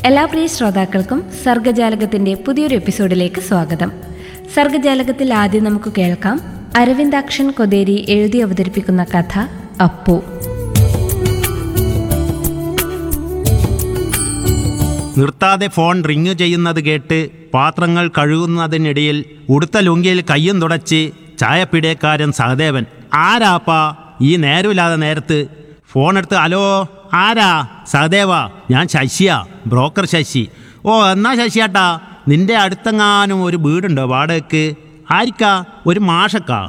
എല്ലാ പ്രിയ ശ്രോതാക്കൾക്കും സർഗജാലകത്തിന്റെ പുതിയൊരു എപ്പിസോഡിലേക്ക് സ്വാഗതം സർഗജാലകത്തിൽ ആദ്യം നമുക്ക് കേൾക്കാം അരവിന്ദാക്ഷൻ കൊതേരി എഴുതി അവതരിപ്പിക്കുന്ന കഥ അപ്പു നിർത്താതെ ഫോൺ റിങ് ചെയ്യുന്നത് കേട്ട് പാത്രങ്ങൾ കഴുകുന്നതിനിടയിൽ ഉടുത്ത ലുങ്കിയിൽ കയ്യും തുടച്ച് ചായപ്പിടേക്കാരൻ സഹദേവൻ ആരാപ്പാ ഈ നേരമില്ലാതെ നേരത്ത് ഫോൺ എടുത്ത് ഹലോ ആരാ സഹദേവ ഞാൻ ശശിയാ ബ്രോക്കർ ശശി ഓ എന്നാ ശശിയാട്ടാ നിന്റെ അടുത്തെങ്ങാനും ഒരു വീടുണ്ടോ വാടകയ്ക്ക് ആരിക്കാ ഒരു മാഷക്കാ